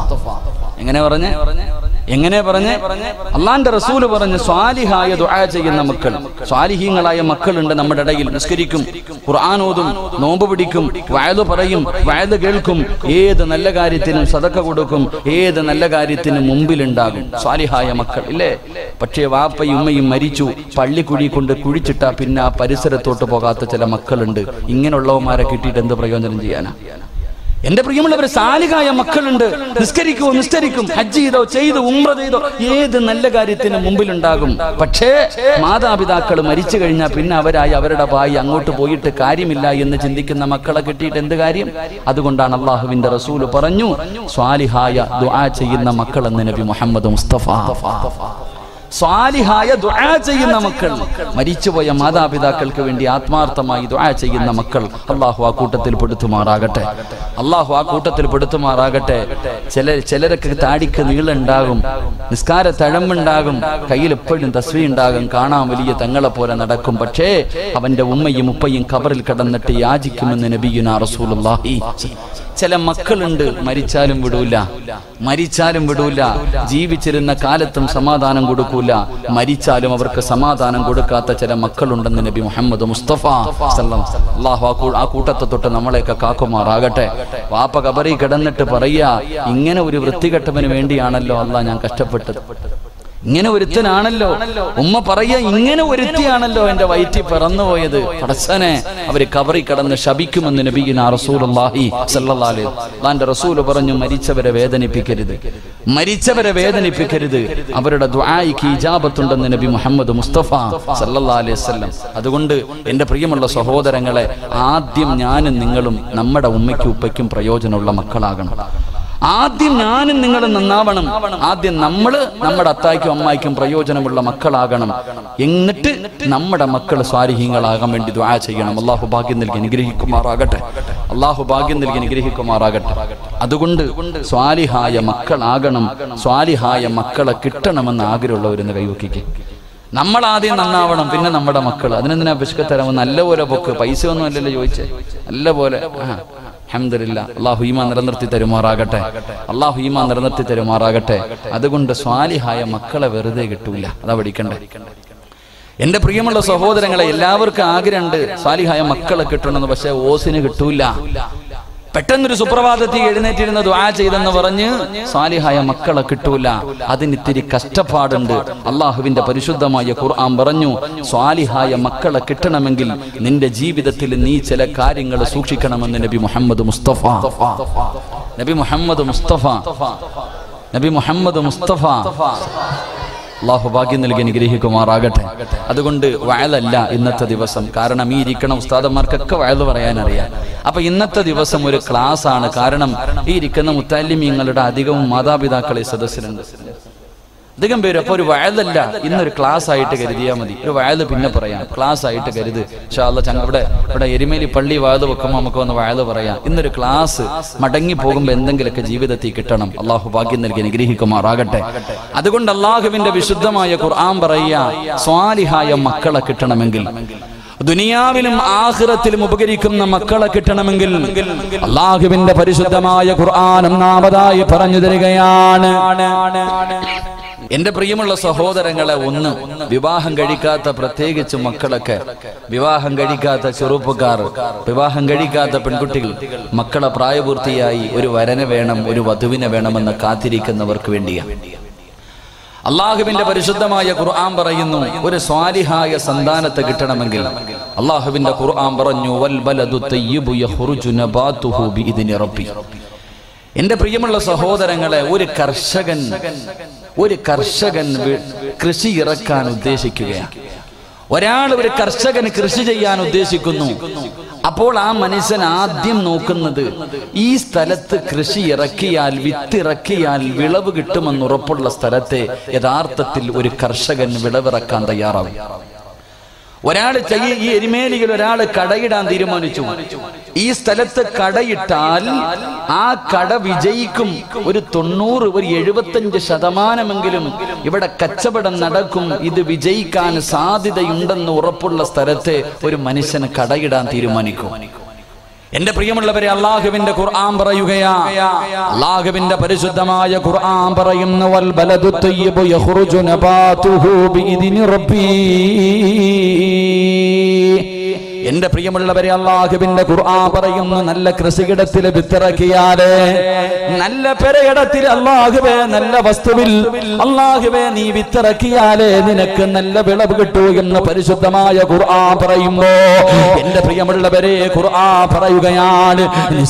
[SPEAKER 1] എങ്ങനെ പറഞ്ഞേ എങ്ങനെ പറഞ്ഞ് അള്ളാന്റെ റസൂല് പറഞ്ഞ് സ്വാലിഹായ ദുആ ചെയ്യുന്ന മക്കൾ സ്വാലിഹീങ്ങളായ മക്കളുണ്ട് നമ്മുടെ ഇടയിൽ നിസ്കരിക്കും ഖുർആൻ ഓതും നോമ്പ് പിടിക്കും വയല് പറയും വയല് കേൾക്കും ഏത് നല്ല കാര്യത്തിനും സതക്ക കൊടുക്കും ഏത് നല്ല കാര്യത്തിനും മുമ്പിലുണ്ടാകും സ്വാലിഹായ മക്കൾ ഇല്ലേ പക്ഷേ വാപ്പയും ഉമ്മയും മരിച്ചു പള്ളിക്കുഴി കൊണ്ട് കുഴിച്ചിട്ടാ പിന്നെ ആ പരിസരത്തോട്ട് പോകാത്ത ചില മക്കളുണ്ട് ഇങ്ങനെയുള്ളവന്മാരെ കിട്ടിയിട്ട് എന്ത് പ്രയോജനം ചെയ്യാനാ എന്റെ പ്രിയമുള്ളവർ സാലികായ മക്കളുണ്ട് നിസ്കരിക്കുമോ നിസ്കരിക്കും ഹജ്ജ് ചെയ്തോ ചെയ്ത് ഉമ്ര ചെയ്തോ ഏത് നല്ല കാര്യത്തിന് മുമ്പിലുണ്ടാകും പക്ഷേ മാതാപിതാക്കൾ മരിച്ചു കഴിഞ്ഞാൽ പിന്നെ അവരായി അവരുടെ ഭായി അങ്ങോട്ട് പോയിട്ട് കാര്യമില്ല എന്ന് ചിന്തിക്കുന്ന മക്കളെ കിട്ടിയിട്ട് എന്ത് കാര്യം അതുകൊണ്ടാണ് അള്ളാഹുവിന്റെ റസൂല് പറഞ്ഞു സ്വാലിഹായ ദുആ ചെയ്യുന്ന മക്കൾ എന്ന് നബി മുഹമ്മദ് മുസ്തഫ സ്വാലിഹായ ദുആ ചെയ്യുന്ന മക്കൾ മരിച്ചുപോയ മാതാപിതാക്കൾക്ക് വേണ്ടി ആത്മാർത്ഥമായി ദുആ ചെയ്യുന്ന മക്കൾ അള്ളാഹു ആ കൂട്ടത്തിൽ പെടുത്തുമാറാകട്ടെ അള്ളാഹു ആ കൂട്ടത്തിൽ പെടുത്തുമാറാകട്ടെ ചില ചിലരൊക്കെ താടിക്ക് നീളുണ്ടാകും നിസ്കാര തഴമ്പുണ്ടാകും കയ്യിൽ എപ്പോഴും തസ്വി ഉണ്ടാകും കാണാൻ വലിയ തങ്ങളെ പോലെ നടക്കും പക്ഷേ അവന്റെ ഉമ്മയും ഉപ്പയും കബറിൽ കിടന്നിട്ട് യാചിക്കുമെന്ന് നബിയുന റസൂലുള്ളാഹി ചില മക്കളുണ്ട് മരിച്ചാലും വിടൂല മരിച്ചാലും വിടൂല ജീവിച്ചിരുന്ന കാലത്തും സമാധാനം കൊടുക്കൂല മരിച്ചാലും അവർക്ക് സമാധാനം കൊടുക്കാത്ത ചില മക്കളുണ്ടെന്ന് നബി മുഹമ്മദ് മുസ്തഫ സല്ലം. അള്ളാഹു ആ കൂ- ആ കൂട്ടത്തെ തൊട്ട് നമ്മളെയൊക്കെ കാക്കുമാറാകട്ടെ വാപ്പ കബറി കിടന്നിട്ട് പറയാ ഇങ്ങനെ ഒരു വൃത്തികെട്ടവന് വേണ്ടിയാണല്ലോ അള്ളാഹ് ഞാൻ കഷ്ടപ്പെട്ടത് ഇങ്ങനെ ഒരുത്തനാണല്ലോ ഉമ്മ പറയ ഇങ്ങനെ ഒരുത്തിയാണല്ലോ എന്റെ വയറ്റിൽ പിറന്നുപോയത് പടച്ചനെ അവര് കബറി കടന്ന് ശപിക്കുമെന്ന് നബീന റസൂലുള്ളാഹി സല്ലല്ലാഹു അലൈഹി അള്ളാന്റെ റസൂല് പറഞ്ഞു മരിച്ചവരെ വേദനിപ്പിക്കരുത് മരിച്ചവരെ വേദനിപ്പിക്കരുത് അവരുടെ ദുആയിക്ക് ഇജാബത്തുണ്ടെന്ന് നബി മുഹമ്മദ് മുസ്തഫ സല്ലല്ലാഹു അലൈഹി വസല്ലം അതുകൊണ്ട് എന്റെ പ്രിയമുള്ള സഹോദരങ്ങളെ ആദ്യം ഞാനും നിങ്ങളും നമ്മുടെ ഉമ്മയ്ക്കും ഉപ്പയ്ക്കും പ്രയോജനമുള്ള മക്കളാകണം ആദ്യം ഞാനും നിങ്ങളും നന്നാവണം ആദ്യം നമ്മൾ നമ്മുടെ അത്തായ്ക്കും അമ്മായിക്കും പ്രയോജനമുള്ള മക്കളാകണം എന്നിട്ട് നമ്മുടെ മക്കൾ സ്വാരിഹ്യങ്ങളാകാൻ വേണ്ടി ദ്വാ ചെയ്യണം അള്ളാഹു ഭാഗ്യം നൽകി അനുഗ്രഹിക്കുമാറാകട്ടെ അള്ളാഹു ഭാഗ്യം നൽകി അനുഗ്രഹിക്കുമാറാകട്ടെ അതുകൊണ്ട് സ്വാലിഹായ മക്കളാകണം സ്വാലിഹായ മക്കളെ കിട്ടണമെന്ന് ആഗ്രഹമുള്ളവരെന്ന് കൈവക്കിക്ക് നമ്മൾ ആദ്യം നന്നാവണം പിന്നെ നമ്മുടെ മക്കൾ അതിനെന്തിനാ പിശുക്കത്തരവ് നല്ലപോലെ പൊക്ക് പൈസ ഒന്നും അല്ലല്ലോ ചോദിച്ചേ നല്ലപോലെ ആ അൽഹംദുലില്ലാ അള്ളാഹു ഈമാ നിലനിർത്തി തരുമാറാകട്ടെ അള്ളാഹു ഈമാ നിലനിർത്തി തരുമാറാകട്ടെ അതുകൊണ്ട് സ്വാലിഹായ മക്കളെ വെറുതെ കിട്ടൂല അതാ പഠിക്കണ്ടേ എന്റെ പ്രിയമുള്ള സഹോദരങ്ങളെ എല്ലാവർക്കും ആഗ്രഹമുണ്ട് സ്വാലിഹായ മക്കളെ കിട്ടണമെന്ന് പക്ഷെ ഓസിന് കിട്ടൂല പെട്ടെന്നൊരു സുപ്രഭാതത്തിൽ എഴുന്നേറ്റിരുന്ന ദുആ ചെയ്തെന്ന് പറഞ്ഞ് സാലിഹായ മക്കളെ കിട്ടൂല അതിന് ഇത്തിരി കഷ്ടപ്പാടുണ്ട് അള്ളാഹുവിന്റെ പരിശുദ്ധമായ ഖുർആൻ പറഞ്ഞു സ്വാലിഹായ മക്കളെ കിട്ടണമെങ്കിൽ നിന്റെ ജീവിതത്തിൽ നീ ചില കാര്യങ്ങൾ സൂക്ഷിക്കണമെന്ന് നബി മുഹമ്മദ് മുസ്തഫ നബി മുഹമ്മദ് മുസ്തഫ നബി മുഹമ്മദ് മുസ്തഫ അള്ളാഹു ഭാഗ്യം നൽകി അനുഗ്രഹിക്കുമാറാകട്ടെ അതുകൊണ്ട് വയലല്ല ഇന്നത്തെ ദിവസം കാരണം ഈ ഇരിക്കണ ഉസ്താദന്മാർക്കൊക്കെ വയല് പറയാനറിയാം അപ്പൊ ഇന്നത്തെ ദിവസം ഒരു ക്ലാസ് ആണ് കാരണം ഈ ഇരിക്കുന്ന മുത്താലിമീങ്ങളുടെ അധികവും മാതാപിതാക്കളെ സദസ്സിലുണ്ട് അധികം പേര് അപ്പൊ ഒരു വയലല്ല ഇന്നൊരു ക്ലാസ് ആയിട്ട് കരുതിയാൽ മതി ഒരു വയല് പിന്നെ പറയാം ക്ലാസ് ആയിട്ട് കരുത് ഷാല്ല ചങ്ങ ഇവിടെ ഇവിടെ എരുമേലി പള്ളി വയല് വെക്കുമ്പോൾ നമുക്ക് ഒന്ന് വയല് പറയാം ഇന്നൊരു ക്ലാസ് മടങ്ങി പോകുമ്പോൾ എന്തെങ്കിലുമൊക്കെ ജീവിതത്തിൽ കിട്ടണം അള്ളാഹു ഭാഗ്യം നൽകി അനുഗ്രഹിക്കുമാറാകട്ടെ അതുകൊണ്ട് അള്ളാഹുവിന്റെ വിശുദ്ധമായ ഖുർആൻ പറയുക സ്വാലിഹായ മക്കളെ കിട്ടണമെങ്കിൽ ദുനിയാവിലും ആഖിറത്തിലും ഉപകരിക്കുന്ന മക്കളെ കിട്ടണമെങ്കിൽ അള്ളാഹുവിന്റെ പരിശുദ്ധമായ ഖുർആൻ ഒന്നാമതായി പറഞ്ഞു തരികയാണ് എന്റെ പ്രിയമുള്ള സഹോദരങ്ങളെ ഒന്ന് വിവാഹം കഴിക്കാത്ത പ്രത്യേകിച്ച് മക്കളൊക്കെ വിവാഹം കഴിക്കാത്ത ചെറുപ്പക്കാർ വിവാഹം കഴിക്കാത്ത പെൺകുട്ടികൾ മക്കളെ പ്രായപൂർത്തിയായി ഒരു വരനെ വേണം ഒരു വധുവിനെ വേണമെന്ന് കാത്തിരിക്കുന്നവർക്ക് വേണ്ടിയാണ് അള്ളാഹുവിന്റെ പരിശുദ്ധമായ ഖുർആൻ പറയുന്നു ഒരു സ്വാലിഹായ സന്താനത്തെ കിട്ടണമെങ്കിൽ അള്ളാഹുവിന്റെ ഖുർആൻ പറഞ്ഞു വൽ ബലദു തയ്യിബു യഖ്റുജു നബാതുഹു ബിഇദ്നി റബ്ബി എന്റെ പ്രിയമുള്ള സഹോദരങ്ങളെ ഒരു കർഷകൻ ഒരു കർഷകൻ വി- കൃഷി ഇറക്കാൻ ഉദ്ദേശിക്കുകയാണ് ഒരാൾ ഒരു കർഷകൻ കൃഷി ചെയ്യാൻ ഉദ്ദേശിക്കുന്നു അപ്പോൾ ആ മനുഷ്യൻ ആദ്യം നോക്കുന്നത് ഈ സ്ഥലത്ത് കൃഷി ഇറക്കിയാൽ വിത്തിറക്കിയാൽ വിളവ് കിട്ടുമെന്ന് ഉറപ്പുള്ള സ്ഥലത്തെ യഥാർത്ഥത്തിൽ ഒരു കർഷകൻ വിളവിറക്കാൻ തയ്യാറാവും ഒരാൾ ചെയ്യ ഈ എരുമേലിയിൽ ഒരാൾ കടയിടാൻ തീരുമാനിച്ചു ഈ സ്ഥലത്ത് കടയിട്ടാൽ ആ കട വിജയിക്കും ഒരു തൊണ്ണൂറ് ഒരു എഴുപത്തഞ്ച് ശതമാനമെങ്കിലും ഇവിടെ കച്ചവടം നടക്കും ഇത് വിജയിക്കാൻ സാധ്യതയുണ്ടെന്ന് ഉറപ്പുള്ള സ്ഥലത്തെ ഒരു മനുഷ്യന് കടയിടാൻ തീരുമാനിക്കും എന്റെ പ്രിയമുള്ളവരെ അള്ളാഹുവിന്റെ ഖുർആൻ പറയുകയാ അള്ളാഹുവിന്റെ പരിശുദ്ധമായ ഖുർആൻ പറയുന്നു വൽ ബലദു തയ്യിബു യഖ്റുജു നബാതുഹു ബിഇദ്നി റബ്ബി എന്റെ പ്രിയമുള്ളവരെ അള്ളാഹുവിന്റെ ഖുർആൻ പറയുന്നു നല്ല കൃഷിയിടത്തിൽ വിത്തിറക്കിയാല് നല്ല പെരയിടത്തിൽ അള്ളാഹുവേ നല്ല വസ്തുവിൽ അള്ളാഹുവേ നീ വിത്തിറക്കിയാലേ നിനക്ക് നല്ല വിളവ് കിട്ടൂ എന്ന് പരിശുദ്ധമായ ഖുർആൻ പറയുമ്പോ എന്റെ പ്രിയമുള്ളവരെ ഖുർആൻ പറയുകയാണ്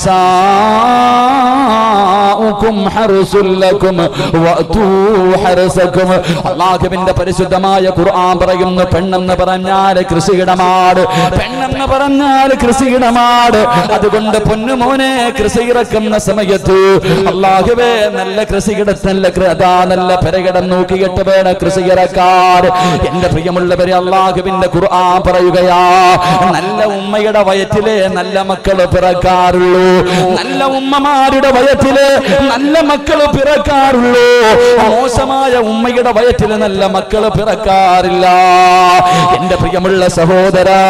[SPEAKER 1] നിസാഉക്കും ഹർസുൽ ലക്കും വഅതൂ ഹർസക്കും അള്ളാഹുവിന്റെ പരിശുദ്ധമായ ഖുർആൻ പറയുന്നു പെണ്ണെന്ന് പറഞ്ഞാൽ കൃഷിയിടമാണ് പെണ്ണെന്ന് പറഞ്ഞാൽ കൃഷിയിടമാണ് അതുകൊണ്ട് പൊന്നുമോനെ കൃഷി ഇറക്കുന്ന സമയത്ത് അള്ളാഹുവേ നല്ല കൃഷിയിടത്ത് നല്ല കൃ- അതാ നല്ല പെരകിടം നോക്കിയിട്ട് വേണം കൃഷി ഇറക്കാൻ എന്റെ പ്രിയമുള്ളവരെ അള്ളാഹുവിന്റെ ഖുർആൻ പറയുകയാ നല്ല ഉമ്മയുടെ വയറ്റിലെ നല്ല മക്കള് പിറക്കാറുള്ളൂ നല്ല ഉമ്മമാരുടെ വയറ്റില് നല്ല മക്കള് പിറക്കാറുള്ളൂ മോശമായ ഉമ്മയുടെ വയറ്റില് നല്ല മക്കള് പിറക്കാറില്ല എന്റെ പ്രിയമുള്ള സഹോദരാ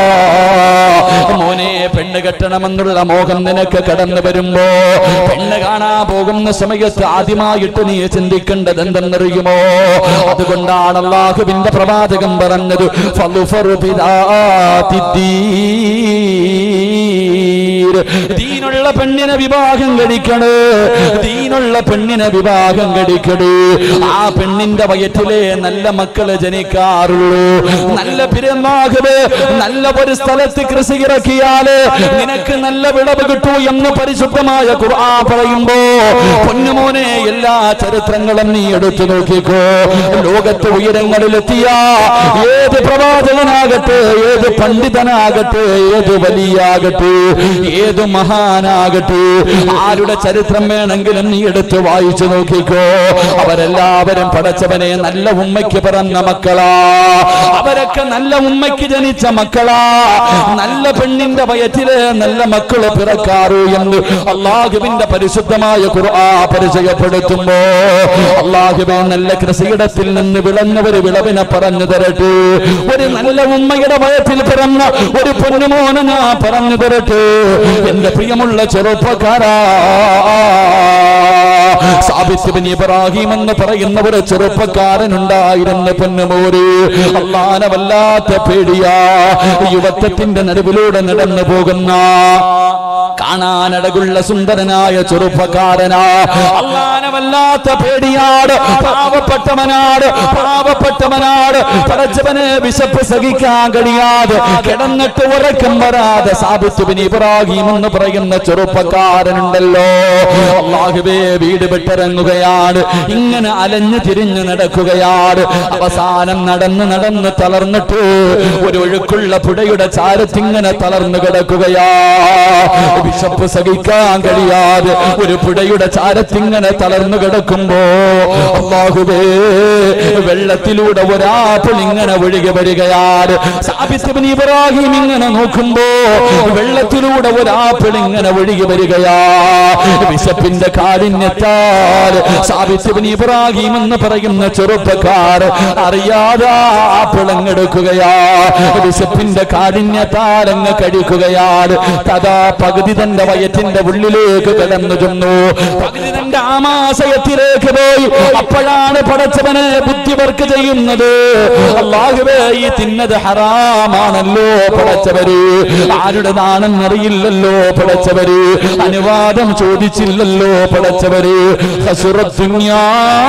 [SPEAKER 1] മോനെ പെണ്ണ് കെട്ടണമെന്നുള്ള മോഹം നിനക്ക് കടന്നു വരുമ്പോ പെണ്ണ് കാണാൻ പോകുന്ന സമയത്ത് ആദ്യമായിട്ട് നീ ചിന്തിക്കേണ്ടത് എന്തെന്നറിയുമോ അതുകൊണ്ടാണ് അള്ളാഹുവിന്റെ പ്രവാചകം പറഞ്ഞത് ഫളുഫറു ബിദാത്തിദ്ദീൻ. ദീനുള്ള പെണ്ണിനെ വിവാഹം കഴിക്കണ് ദീനുള്ള പെണ്ണിനെ വിവാഹം കഴിക്കണ് ആ പെണ്ണിന്റെ വയറ്റിലെ നല്ല മക്കള് ജനിക്കാറുള്ളൂ നല്ല പെരുന്നാകല് നല്ല ഒരു സ്ഥലത്ത് കൃഷി ഇറക്കിയാല് നിനക്ക് നല്ല വിളവ് കിട്ടൂ എന്ന് പരിശുദ്ധമായ ഖുർആൻ പറയുമ്പോ പൊന്നുമോനെ എല്ലാ ചരിത്രങ്ങളും നീ എടുത്തു നോക്കിക്കോ ലോകത്ത് ഉയരങ്ങളിലെത്തിയ ഏത് പ്രവാചകനാകട്ടെ ഏത് പണ്ഡിതനാകട്ടെ ഏത് വലിയാകട്ടെ ഏത് മഹാനാകട്ടെ ആരുടെ ചരിത്രം വേണമെങ്കിലും നീ എടുത്ത് വായിച്ചു നോക്കിക്കോ അവരെല്ലാവരും പടച്ചവനെ നല്ല ഉമ്മയ്ക്ക് പിറന്ന മക്കളാ അവരൊക്കെ നല്ല ഉമ്മയ്ക്ക് ജനിച്ച മക്കളാ നല്ല പെണ്ണിന്റെ വയറ്റില് നല്ല മക്കള് പിറക്കാറു എന്ന് അള്ളാഹുവിന്റെ പരിശുദ്ധമായ ഖുർആ പരിചയപ്പെടുത്തുമ്പോ അള്ളാഹുബെ നല്ല കൃഷിയിടത്തിൽ നിന്ന് വിളഞ്ഞവര് വിളവിനെ പറഞ്ഞു തരട്ടെ ഒരു നല്ല ഉമ്മയുടെ വയറ്റിൽ പിറന്ന ഒരു പൊന്നുമോനെ ഞാൻ പറഞ്ഞു തരട്ടെ എന്റെ പ്രിയമുള്ള ചെറുപ്പക്കാരാ സാബിത്ത് ബിൻ ഇബ്രാഹിം എന്ന് പറയുന്ന ഒരു ചെറുപ്പക്കാരനുണ്ടായിരുന്നു പൊന്നുമോര് അള്ളാനെ വല്ലാത്ത പേടിയാ യുവത്വത്തിന്റെ നടുവിലൂടെ നടന്നു പോകുന്ന കാണാനടകുള്ള സുന്ദരനായ ചെറുപ്പക്കാരനാ അള്ളാനെ വല്ലാത്ത പേടിയാട് പാവപ്പെട്ടവനാട് പാവപ്പെട്ടവനാട് പടച്ചവന് വിശപ്പ് സഹിക്കാൻ കഴിയാതെ കിടന്നിട്ട് ഉറക്കം വരാതെ സാബിത്തുബിൻ ഇബ്രാഹിം എന്ന് പറയുന്ന ചെറുപ്പക്കാരനുണ്ടല്ലോ അള്ളാഹുവേ വീട് വിട്ടിറങ്ങുകയാണ് ഇങ്ങനെ അലഞ്ഞു തിരിഞ്ഞു നടക്കുകയാണ് അവസാനം നടന്ന് നടന്ന് തളർന്നിട്ട് ഒരു ഒഴുക്കുള്ള പുഴയുടെ ചാരത്തിങ്ങനെ തളർന്നു കിടക്കുകയാ വിശപ്പ് സഹിക്കാൻ കഴിയാതെ ഒരു പുഴയുടെ ചാരത്തിങ്ങനെ തളർന്നു കിടക്കുമ്പോ അള്ളാഹുവേ വെള്ളത്തിലൂടെ ഒരാപ്പിൾ ഇങ്ങനെ ഒഴുകി വരികയാണ് സാബിത്ത് ബിൻ ഇബ്രാഹിം ഇങ്ങനെ നോക്കുമ്പോ വെള്ളത്തിലൂടെ ഒരാപ്പിൾ ഇങ്ങനെ ഒഴുകി വരികയാ വിശപ്പിന്റെ കാഠിന്യത്താൽ സാബിത്ത് ബിൻ ഇബ്രാഹിം എന്ന് പറയുന്ന ചെറുപ്പക്കാർ അറിയാതെ ആപ്പിൾ അങ്ങെടുക്കുകയാ വിശപ്പിന്റെ കാഠിന്യത്താൽ അങ്ങ് കഴിക്കുകയാണ് കഥാ പകുതി തന്റെ വയറ്റിന്റെ ഉള്ളിലേക്ക് കടന്നു ചെന്നു പകുതി തന്റെ ആമാശയത്തിലേക്ക് പോയി അപ്പോഴാണ് പടച്ചവനെ ബുദ്ധിവർക്ക് ചെയ്യുന്നത് അള്ളാഹുവേ ഈ തിന്നത് ഹറാമാണല്ലോ പടച്ചവര് ആരുടെ നാണെന്നറിയില്ലല്ലോ പടച്ചവര് അനുവാദം ചോദിച്ചില്ലല്ലോ പടച്ചവര് ഹസുറത്തുന്യാ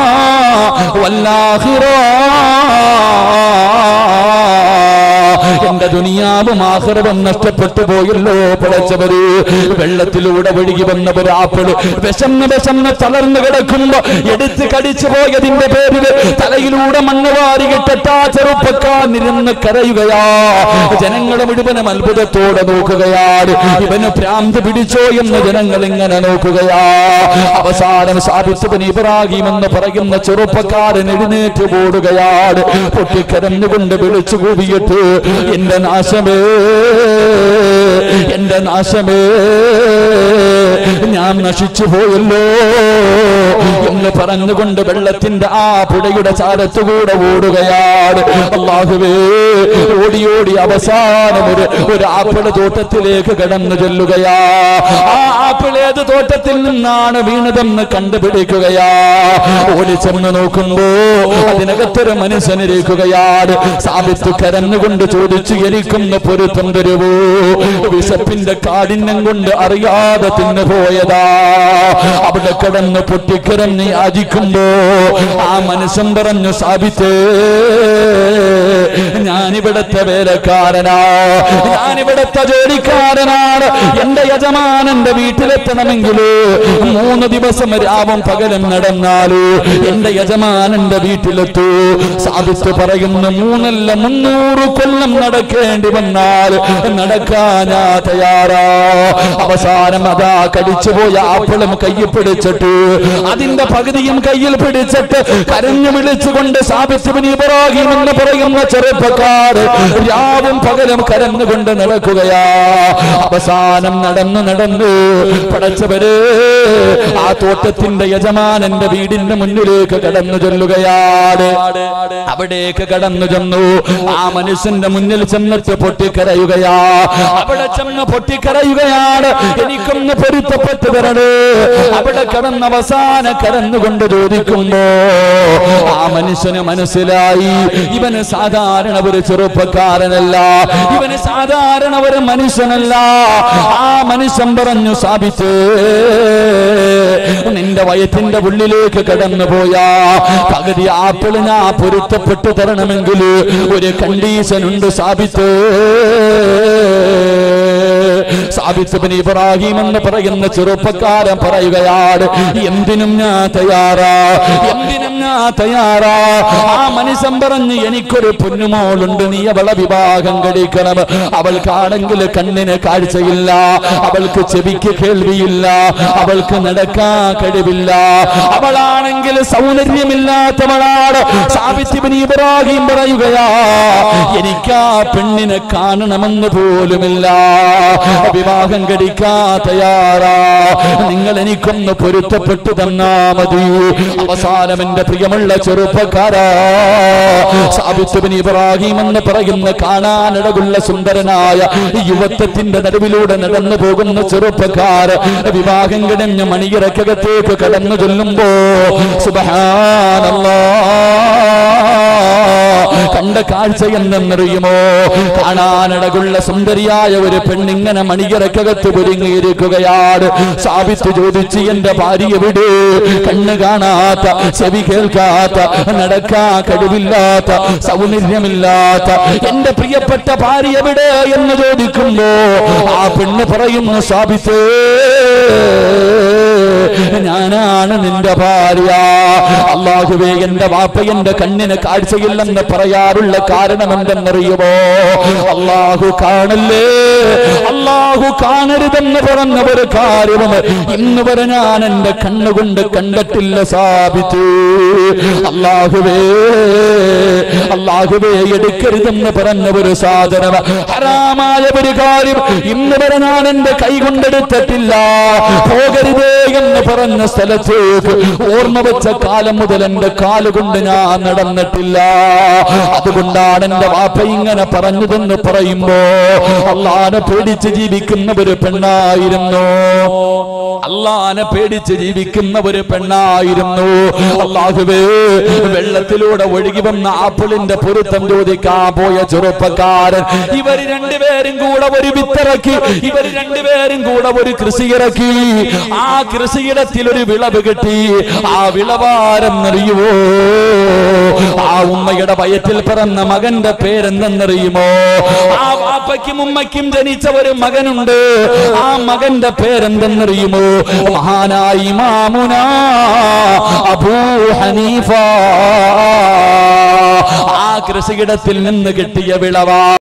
[SPEAKER 1] വല്ലാഹിറ എന്റെ ദുനിയാവും ആഹ്റവും നഷ്ടപ്പെട്ടു പോയല്ലോ പടച്ചവര് വെള്ളത്തിലൂടെ ഒഴുകി വന്ന ഒരാപ്പിള് വിശന്ന് വിശന്ന് തളർന്നു കിടക്കുമ്പോ എടുത്ത് കടിച്ചു പോയതിന്റെ പേരിൽ തലയിലൂടെ മണ്ണ് വാരി കിട്ടട്ടാ ചെറുപ്പക്കാരിരുന്ന് കരയുകയാ ജനങ്ങളെ മുഴുവനും അത്ഭുതത്തോടെ നോക്കുകയാണ് ഇവന് ഭ്രാന്ത് പിടിച്ചോ എന്ന് ജനങ്ങൾ ഇങ്ങനെ നോക്കുകയാ അവസാനം സാബിത്തുബൻ ഇബ്രാഹിം എന്ന് പറയുന്ന ചെറുപ്പക്കാരൻ എഴുന്നേറ്റ് പോടുകയാണ് പൊട്ടിക്കരഞ്ഞുകൊണ്ട് വിളിച്ചു കൂവിയിട്ട് എന്റെ നാശമേ എന്റെ നാശമേ ഞാൻ നശിച്ചു പോയല്ലോ എന്ന് പറഞ്ഞുകൊണ്ട് വെള്ളത്തിന്റെ ആ പുഴയുടെ ചാരത്തുകൂടെ ഓടുകയാണ് അള്ളാഹുവേ ഓടി ഓടി അവസാനം ഒരു ഒരു ആപ്പിള തോട്ടത്തിലേക്ക് കടന്നു ചെല്ലുകയാ ആ ആപ്പിൾ ഏത് തോട്ടത്തിൽ നിന്നാണ് വീണതെന്ന് കണ്ടുപിടിക്കുകയാ ഓടി ചെന്ന് നോക്കുമ്പോ അതിനകത്തൊരു മനുഷ്യനിരിക്കുകയാണ് സാബിത്ത് കരന്നുകൊണ്ട് ചോദിച്ചു എനിക്കൊന്ന് പൊരുത്തം തരുവോ വിശപ്പിന്റെ കാഠിന്യം കൊണ്ട് അറിയാതെ തിന്നു പോയതാ അവിടെ കിടന്ന് പൊട്ടിക്കിടന്ന് യാചിക്കുമ്പോ ആ മനുഷ്യൻ പറഞ്ഞു സാബിത്തേ ഞാനിവിടത്തെ വേലക്കാരനാ ഞാനിവിടത്തെ ജോലിക്കാരനാണ് എന്റെ യജമാനന്റെ വീട്ടിലെത്തണമെങ്കിൽ മൂന്ന് ദിവസം രാവും പകലും നടന്നാല് എന്റെ യജമാനന്റെ വീട്ടിലെത്തൂ സാധിച്ചു പറയുന്നു മൂന്നല്ല മുന്നൂറ് കൊല്ലം നടക്കേണ്ടി വന്നാൽ നടക്കാനാ തയ്യാറാ അവസാനം അതാ കടിച്ചുപോയ ആപ്പിളും കയ്യിൽ പിടിച്ചിട്ട് അതിന്റെ പകുതിയും കയ്യിൽ പിടിച്ചിട്ട് കരഞ്ഞു വിളിച്ചുകൊണ്ട് സാബിത്തുബിൻ ഇബ്രാഹിം എന്ന് പറയുന്ന ചെറുപ്പക്കാർ രാവും പകലും കരഞ്ഞുകൊണ്ട് നടക്കുകയാ അവസാനം നടന്നു നടന്നു പടച്ചവര് ആ തോട്ടത്തിന്റെ യജമാനന്റെ വീടിന്റെ മുന്നിലേക്ക് കടന്നു ചെല്ലുകയാണ് അവിടേക്ക് കടന്നു ചെന്നു ആ മനുഷ്യന്റെ മുന്നിൽ ചെന്നിട്ട് പൊട്ടിക്കരയുകയാ അവിടെ ചെന്ന് പൊട്ടിക്കരയുകയാണ് എനിക്കൊന്ന് പൊരുത്തപ്പെട്ടു തരണേ അവിടെ കടന്ന് അവസാന കരന്നുകൊണ്ട് ചോദിക്കുമ്പോ ആ മനുഷ്യന് മനസ്സിലായി ഇവന് സാധാരണ ഒരു ചെറുപ്പക്കാരനല്ല ഇവന് സാധാരണ ഒരു മനുഷ്യനല്ല ആ മനുഷ്യൻ പറഞ്ഞു സ്ഥാപിച്ച് നിന്റെ വയറ്റിന്റെ ഉള്ളിലേക്ക് കടന്നു പോയാ പകുതി ആപ്പിള് ഞാൻ പൊരുത്തപ്പെട്ടു തരണമെങ്കിൽ ഒരു കണ്ടീഷൻ ഉണ്ട് സ്ഥാപിച്ച് സാബിത്തുബിൻ ഇബ്രാഹിം എന്ന് പറയുന്ന ചെറുപ്പക്കാരൻ പറയുകയാണ് എന്തിനും ഞാൻ തയ്യാറാ എന്തിനും ഞാൻ തയ്യാറാ ആ മനുഷ്യൻ പറഞ്ഞു എനിക്കൊരു പൊന്നുമോളുണ്ട് നീ അവളെ വിവാഹം കഴിക്കണം അവൾക്കാണെങ്കിൽ കണ്ണിന് കാഴ്ചയില്ല അവൾക്ക് ചെവിക്ക് കേൾവിയില്ല അവൾക്ക് നടക്കാൻ കഴിവില്ല അവളാണെങ്കിൽ സൗന്ദര്യമില്ലാത്തവളാണ് സാബിത്തുബിൻ ഇബ്രാഹിം പറയുകയാ എനിക്ക് ആ പെണ്ണിനെ കാണണമെന്ന് പോലുമില്ല വിവാഹ വിവാഹം കഴിക്കാൻ തയ്യാറാ നിങ്ങൾ എനിക്കൊന്ന് പൊരുത്തപ്പെട്ടു തന്നാ മതി അവസാനം എന്റെ പ്രിയമുള്ള ചെറുപ്പക്കാരാ സാബിത്തുബിൻ ഇബ്രാഹിം എന്ന് പറയുന്ന കാണാനിടകുള്ള സുന്ദരനായ ഈ യുവത്വത്തിന്റെ നടുവിലൂടെ നടന്നു പോകുന്ന ചെറുപ്പക്കാർ വിവാഹം കിടഞ്ഞ് മണിയിറക്കകത്തേക്ക് കടന്നു ചൊല്ലുമ്പോ സുബഹാനല്ലാ കണ്ട കാഴ്ച എന്തെന്നറിയുമോ കാണാനിടകുള്ള സുന്ദരിയായ ഒരു പെണ്ണിങ്ങനെ മണിയറക്കകത്ത് ഒരുങ്ങിയിരിക്കുകയാണ് സാബിത്ത് ചോദിച്ച് എന്റെ ഭാര്യ എവിടെ കണ്ണ് കാണാത്ത ചെവി കേൾക്കാത്ത നടക്കാ കഴിവില്ലാത്ത സൗന്ദര്യമില്ലാത്ത എന്റെ പ്രിയപ്പെട്ട ഭാര്യ എവിടെ എന്ന് ചോദിക്കുമ്പോ ആ പെണ്ണ് പറയുന്നു സാബിത്തേ ഞാനാണ് നിന്റെ ഭാര്യ അള്ളാഹുവേ എന്റെ വാപ്പ എന്റെ കണ്ണിന് കാഴ്ചയില്ലെന്ന് പറയാറുള്ള കാരണം എന്തെന്നറിയുമോ അള്ളാഹു കാണല്ലേ അള്ളാഹു കാണരുതെന്ന് പറഞ്ഞ ഒരു കാര്യവും ഇന്ന് വരെ ഞാൻ എന്റെ കണ്ണുകൊണ്ട് കണ്ടിട്ടില്ല സാധിച്ചു അള്ളാഹുവേ അള്ളാഹുവേ എടുക്കരുതെന്ന് പറഞ്ഞ ഒരു സാധനം ഹറാമായ ഒരു കാര്യം ഇന്ന് വരെ ഞാൻ എന്റെ കൈ കൊണ്ടെടുത്തിട്ടില്ല പോകരുതേ എന്ന് പറഞ്ഞ സ്ഥലത്തേക്ക് ഓർമ്മ വെച്ച കാലം മുതൽ എന്റെ കാലുകൊണ്ട് ഞാൻ നടന്നിട്ടില്ല അതുകൊണ്ടാണ് എന്റെ വാപ്പ ഇങ്ങനെ പറഞ്ഞതെന്ന് പറയുമ്പോ അള്ളാനെ പേടിച്ച് ജീവിക്കുന്ന ഒരു പെണ്ണായിരുന്നു അള്ളാനെ പേടിച്ച് ജീവിക്കുന്ന ഒരു പെണ്ണായിരുന്നു അള്ളാഹുവേ വെള്ളത്തിലൂടെ ഒഴുകി വന്ന ആപ്പിളിന്റെ പൊരുത്തം ചോദിക്കാൻ പോയ ചെറുപ്പക്കാരൻ ഇവര് രണ്ടുപേരും കൂടെ ഒരു വിത്തിറക്കി ഇവര് രണ്ടുപേരും കൂടെ ഒരു കൃഷി ഇറക്കി ആ കൃഷിയിടത്തിൽ ഒരു വിളവ് കിട്ടി ആ വിളവാരെന്നറിയുവോ ആ ഉമ്മയുടെ വയറ്റിൽ പിറന്ന മകന്റെ പേരെന്തെന്നറിയുമോ ആ വാപ്പയ്ക്കും ഉമ്മയ്ക്കും ജനിച്ച ഒരു മകനുണ്ട് ആ മകന്റെ പേരെന്തെന്നറിയുമോ മഹാനായി മാമുന അബൂ ഹനീഫ ആ കൃഷിയിടത്തിൽ നിന്ന് കിട്ടിയ വിളവാ